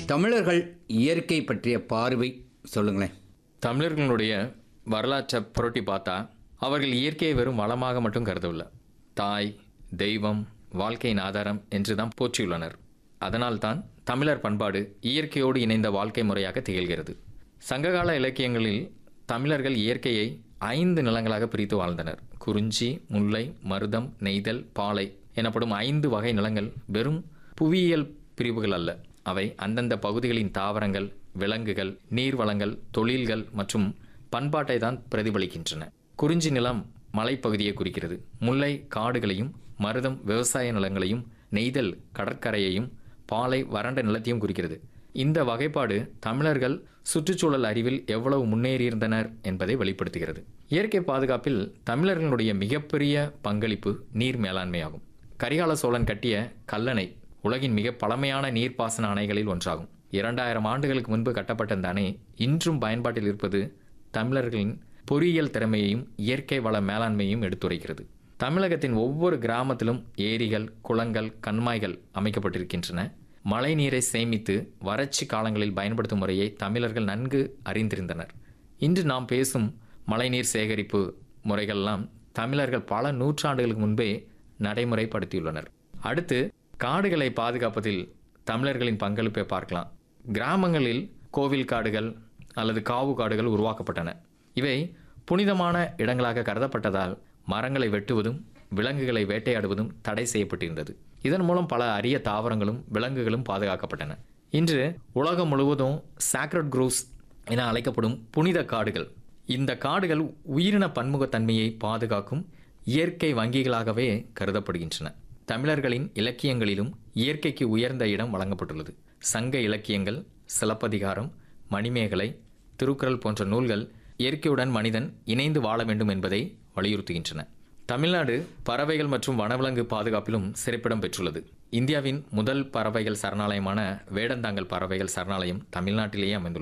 தமிழர்கள் இயற்கை பற்றிய பார்வை சொல்லுங்களேன் தமிழர்களுடைய வரலாற்றை புரட்டி பார்த்தா அவர்கள் இயற்கையை வெறும் வளமாக மட்டும் கருதவில்லை தாய் தெய்வம் வாழ்க்கையின் ஆதாரம் என்று தான் போற்றியுள்ளனர் அதனால்தான் தமிழர் பண்பாடு இயற்கையோடு இணைந்த வாழ்க்கை முறையாக திகழ்கிறது சங்ககால இலக்கியங்களில் தமிழர்கள் இயற்கையை ஐந்து நிலங்களாக பிரித்து வாழ்ந்தனர் குறிஞ்சி முல்லை மருதம் நெய்தல் பாலை எனப்படும் ஐந்து வகை நிலங்கள் வெறும் புவியியல் பிரிவுகள் அல்ல அவை அந்தந்த பகுதிகளின் தாவரங்கள் விலங்குகள் நீர்வளங்கள் தொழில்கள் மற்றும் பண்பாட்டை தான் பிரதிபலிக்கின்றன குறிஞ்சி நிலம் மலைப்பகுதியை குறிக்கிறது முல்லை காடுகளையும் மருதம் விவசாய நிலங்களையும் நெய்தல் கடற்கரையையும் பாலை வறண்ட நிலத்தையும் குறிக்கிறது இந்த வகைப்பாடு தமிழர்கள் சுற்றுச்சூழல் அறிவில் எவ்வளவு முன்னேறியிருந்தனர் என்பதை வெளிப்படுத்துகிறது இயற்கை பாதுகாப்பில் தமிழர்களுடைய மிகப்பெரிய பங்களிப்பு நீர் மேலாண்மையாகும் கரிகால சோழன் கட்டிய கல்லணை உலகின் மிக பழமையான நீர்ப்பாசன அணைகளில் ஒன்றாகும் இரண்டாயிரம் ஆண்டுகளுக்கு முன்பு கட்டப்பட்ட இந்த அணை இன்றும் பயன்பாட்டில் இருப்பது தமிழர்களின் பொறியியல் திறமையையும் இயற்கை வள மேலாண்மையையும் எடுத்துரைக்கிறது தமிழகத்தின் ஒவ்வொரு கிராமத்திலும் ஏரிகள் குளங்கள் கண்மாய்கள் அமைக்கப்பட்டிருக்கின்றன மழை நீரை சேமித்து வறட்சி காலங்களில் பயன்படுத்தும் முறையை தமிழர்கள் நன்கு அறிந்திருந்தனர் இன்று நாம் பேசும் மழைநீர் சேகரிப்பு முறைகள்லாம் தமிழர்கள் பல நூற்றாண்டுகளுக்கு முன்பே நடைமுறைப்படுத்தியுள்ளனர் அடுத்து காடுகளை பாதுகாப்பதில் தமிழர்களின் பங்களிப்பை பார்க்கலாம் கிராமங்களில் கோவில் காடுகள் அல்லது காவு காடுகள் உருவாக்கப்பட்டன இவை புனிதமான இடங்களாக கருதப்பட்டதால் மரங்களை வெட்டுவதும் விலங்குகளை வேட்டையாடுவதும் தடை செய்யப்பட்டிருந்தது இதன் மூலம் பல அரிய தாவரங்களும் விலங்குகளும் பாதுகாக்கப்பட்டன இன்று உலகம் முழுவதும் சாக்ரட் குரூவ்ஸ் என அழைக்கப்படும் புனித காடுகள் இந்த காடுகள் உயிரின பன்முகத்தன்மையை பாதுகாக்கும் இயற்கை வங்கிகளாகவே கருதப்படுகின்றன தமிழர்களின் இலக்கியங்களிலும் இயற்கைக்கு உயர்ந்த இடம் வழங்கப்பட்டுள்ளது சங்க இலக்கியங்கள் சிலப்பதிகாரம் மணிமேகலை திருக்குறள் போன்ற நூல்கள் இயற்கையுடன் மனிதன் இணைந்து வாழ வேண்டும் என்பதை வலியுறுத்துகின்றன தமிழ்நாடு பறவைகள் மற்றும் வனவிலங்கு பாதுகாப்பிலும் சிறப்பிடம் பெற்றுள்ளது இந்தியாவின் முதல் பறவைகள் சரணாலயமான வேடந்தாங்கல் பறவைகள் சரணாலயம் தமிழ்நாட்டிலேயே அமைந்துள்ளது